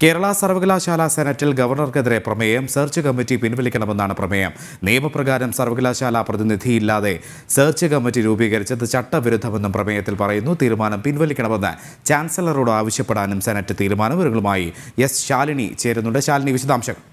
കേരള സർവകലാശാല സെനറ്റിൽ ഗവർണർക്കെതിരെ പ്രമേയം സെർച്ച് കമ്മിറ്റി പിൻവലിക്കണമെന്നാണ് പ്രമേയം നിയമപ്രകാരം സർവകലാശാല പ്രതിനിധിയില്ലാതെ സെർച്ച് കമ്മിറ്റി രൂപീകരിച്ചത് ചട്ടവിരുദ്ധമെന്നും പ്രമേയത്തിൽ പറയുന്നു തീരുമാനം പിൻവലിക്കണമെന്ന് ചാൻസലറോട് ആവശ്യപ്പെടാനും സെനറ്റ് തീരുമാനം ഇവരുമായി എസ് ശാലിനി ചേരുന്നുണ്ട് ശാലിനി വിശദാംശങ്ങൾ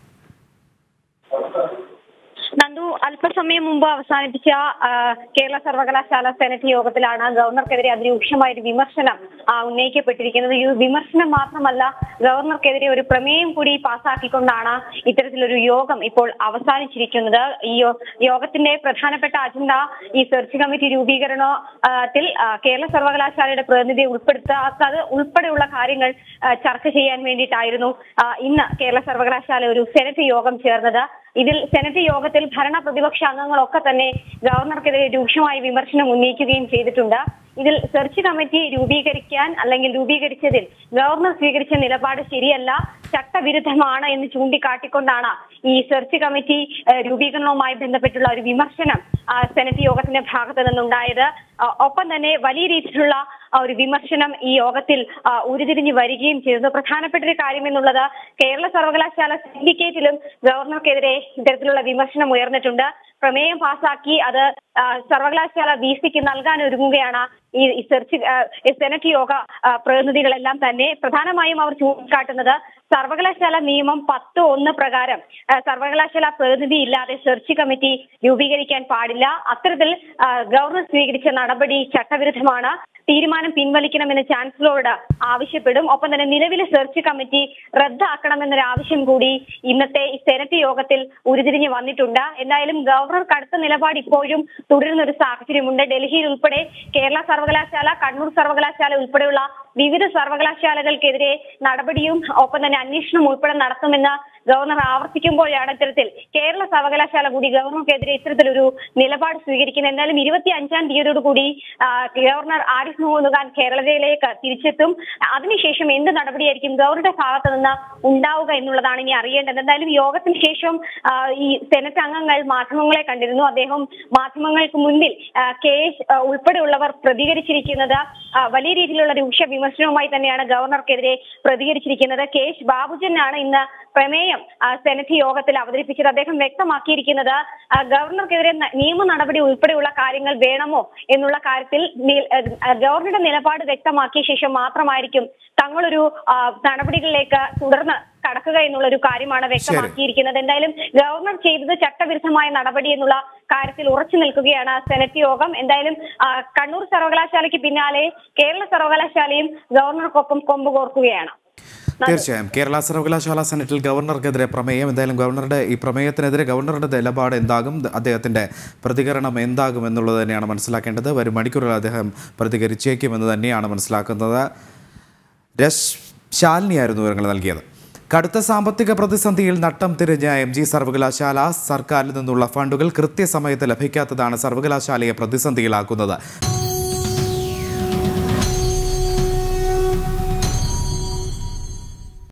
നന്ദു അല്പസമയം മുമ്പ് അവസാനിപ്പിച്ച ആ, കേരള സർവകലാശാല സെനറ്റ് യോഗത്തിലാണ് ഗവർണർക്കെതിരെ അതിരൂക്ഷമായ ഒരു വിമർശനം ആ, ഉന്നയിക്കപ്പെട്ടിരിക്കുന്നത് ഈ വിമർശനം മാത്രമല്ല ഗവർണർക്കെതിരെ ഒരു പ്രമേയം കൂടി പാസാക്കിക്കൊണ്ടാണ് ഇത്തരത്തിലൊരു യോഗം ഇപ്പോൾ അവസാനിച്ചിരിക്കുന്നത് ഈ യോ- യോഗത്തിന്റെ പ്രധാനപ്പെട്ട അജണ്ട ഈ സെർച്ച് കമ്മിറ്റി രൂപീകരണത്തിൽ ആ, കേരള സർവകലാശാലയുടെ പ്രതിനിധിയെ ഉൾപ്പെടുത്താത്തത് ഉൾപ്പെടെയുള്ള കാര്യങ്ങൾ ആ, ചർച്ച ചെയ്യാൻ വേണ്ടിയിട്ടായിരുന്നു ആ, ഇന്ന് കേരള സർവകലാശാല ഒരു സെനറ്റ് യോഗം ചേർന്നത് ഇതിൽ സെനറ്റ് യോഗത്തിൽ ഭരണ പ്രതിപക്ഷ അംഗങ്ങളൊക്കെ തന്നെ ഗവർണർക്കെതിരെ രൂക്ഷമായ വിമർശനം ഉന്നയിക്കുകയും ചെയ്തിട്ടുണ്ട് ഇതിൽ സെർച്ച് കമ്മിറ്റി രൂപീകരിക്കാൻ അല്ലെങ്കിൽ രൂപീകരിച്ചതിൽ ഗവർണർ സ്വീകരിച്ച നിലപാട് ശരിയല്ല ചട്ടവിരുദ്ധമാണ് എന്ന് ചൂണ്ടിക്കാട്ടിക്കൊണ്ടാണ് ഈ സെർച്ച് കമ്മിറ്റി ഏഹ്, രൂപീകരണവുമായി ബന്ധപ്പെട്ടുള്ള ഒരു വിമർശനം ആ, സെനറ്റ് യോഗത്തിന്റെ ഭാഗത്ത് നിന്നുണ്ടായത് ആ, ഒപ്പം തന്നെ വലിയ രീതിയിലുള്ള ആ, ഒരു വിമർശനം ഈ യോഗത്തിൽ ആ, ഉരുതിരിഞ്ഞു വരികയും ചെയ്തത് പ്രധാനപ്പെട്ട ഒരു കാര്യം എന്നുള്ളത് കേരള സർവകലാശാല സിൻഡിക്കേറ്റിലും ഗവർണർക്കെതിരെ ഇത്തരത്തിലുള്ള വിമർശനം ഉയർന്നിട്ടുണ്ട് പ്രമേയം പാസാക്കി അത് ആ, സർവകലാശാല വി സിക്ക് നൽകാൻ ഒരുങ്ങുകയാണ് ഈ ഈ സെർച്ച് ആ, ഈ സെനറ്റ് യോഗ ആ, പ്രതിനിധികളെല്ലാം തന്നെ പ്രധാനമായും അവർ ചൂണ്ടിക്കാട്ടുന്നത് സർവകലാശാല നിയമം പത്ത് ഒന്ന് പ്രകാരം ആ, സർവകലാശാല പ്രതിനിധി ഇല്ലാതെ സെർച്ച് കമ്മിറ്റി രൂപീകരിക്കാൻ പാടില്ല അത്തരത്തിൽ ആ, ഗവർണർ സ്വീകരിച്ച നടപടി ചട്ടവിരുദ്ധമാണ് തീരുമാനം പിൻവലിക്കണമെന്ന് ചാൻസലറോട് ആവശ്യപ്പെടും ഒപ്പം തന്നെ നിലവിലെ സെർച്ച് കമ്മിറ്റി റദ്ദാക്കണമെന്നൊരു ആവശ്യം കൂടി ഇന്നത്തെ ഈ സെനറ്റ് യോഗത്തിൽ ഉരുതിരിഞ്ഞ് വന്നിട്ടുണ്ട് എന്തായാലും ഗവർണർ കടുത്ത നിലപാട് ഇപ്പോഴും തുടരുന്ന ഒരു സാഹചര്യമുണ്ട് ഡൽഹിയിൽ ഉൾപ്പെടെ കേരള സർവകലാശാല കണ്ണൂർ സർവകലാശാല ഉൾപ്പെടെയുള്ള വിവിധ സർവകലാശാലകൾക്കെതിരെ നടപടിയും ഒപ്പം തന്നെ അന്വേഷണം ഉൾപ്പെടെ നടത്തുമെന്ന് ഗവർണർ ആവർത്തിക്കുമ്പോഴാണ് ഇത്തരത്തിൽ കേരള സർവകലാശാല കൂടി ഗവർണർക്കെതിരെ ഇത്തരത്തിലൊരു നിലപാട് സ്വീകരിക്കുന്നത് എന്തായാലും ഇരുപത്തി അഞ്ചാം തീയതിയോട് കൂടി ആ, ഗവർണർ ആരിഫ് മുഹമ്മദ് ഖാൻ കേരളത്തിലേക്ക് തിരിച്ചെത്തും അതിനുശേഷം എന്ത് നടപടിയായിരിക്കും ഗവർണറുടെ ഭാഗത്ത് നിന്ന് ഉണ്ടാവുക എന്നുള്ളതാണ് ഇനി അറിയേണ്ടത് എന്തായാലും യോഗത്തിന് ശേഷം ആ, ഈ സെനറ്റ് അംഗങ്ങൾ മാധ്യമങ്ങളെ കണ്ടിരുന്നു അദ്ദേഹം മാധ്യമങ്ങൾക്ക് മുൻപിൽ ആ, കെ എസ് ആ, ഉൾപ്പെടെയുള്ളവർ പ്രതികരിച്ചിരിക്കുന്നത് ആ, വലിയ രീതിയിലുള്ള രൂക്ഷ വിമർശനവുമായി തന്നെയാണ് ഗവർണർക്കെതിരെ പ്രതികരിച്ചിരിക്കുന്നത് കെ എസ് ബാബുജനാണ് ഇന്ന് പ്രമേയം ആ, സെനറ്റ് യോഗത്തിൽ അവതരിപ്പിച്ചത് അദ്ദേഹം വ്യക്തമാക്കിയിരിക്കുന്നത് ആ, ഗവർണർക്കെതിരെ ന- നിയമ നടപടി ഉൾപ്പെടെയുള്ള കാര്യങ്ങൾ വേണമോ എന്നുള്ള കാര്യത്തിൽ നി- ആ, ഗവർണറുടെ നിലപാട് വ്യക്തമാക്കിയ ശേഷം മാത്രമായിരിക്കും തങ്ങളൊരു ആ, നടപടികളിലേക്ക് തുടർന്ന് കടക്കുക എന്നുള്ള ഒരു കാര്യമാണ് വ്യക്തമാക്കിയിരിക്കുന്നത് എന്തായാലും ഗവർണർ ചെയ്തത് ചട്ടവിരുദ്ധമായ നടപടി എന്നുള്ള കാര്യത്തിൽ ഉറച്ചു നിൽക്കുകയാണ് സെനറ്റ് യോഗം എന്തായാലും ആ, കണ്ണൂർ സർവകലാശാലയ്ക്ക് പിന്നാലെ കേരള സർവകലാശാലയും ഗവർണർക്കൊപ്പം കൊമ്പ് കോർക്കുകയാണ് തീർച്ചയായും കേരള സർവകലാശാല സെനറ്റിൽ ഗവർണർക്കെതിരെ പ്രമേയം എന്തായാലും ഗവർണറുടെ ഈ പ്രമേയത്തിനെതിരെ ഗവർണറുടെ നിലപാട് എന്താകും അദ്ദേഹത്തിൻ്റെ പ്രതികരണം എന്താകും എന്നുള്ളത് തന്നെയാണ് മനസ്സിലാക്കേണ്ടത് വരും മണിക്കൂറുകൾ അദ്ദേഹം പ്രതികരിച്ചേക്കുമെന്ന് തന്നെയാണ് മനസ്സിലാക്കുന്നത് രശ് ശാലിനിയായിരുന്നു വിവരങ്ങൾ നൽകിയത് കടുത്ത സാമ്പത്തിക പ്രതിസന്ധിയിൽ നട്ടം തിരിഞ്ഞ എം ജി സർവകലാശാല സർക്കാരിൽ നിന്നുള്ള ഫണ്ടുകൾ കൃത്യസമയത്ത് ലഭിക്കാത്തതാണ് സർവകലാശാലയെ പ്രതിസന്ധിയിലാക്കുന്നത്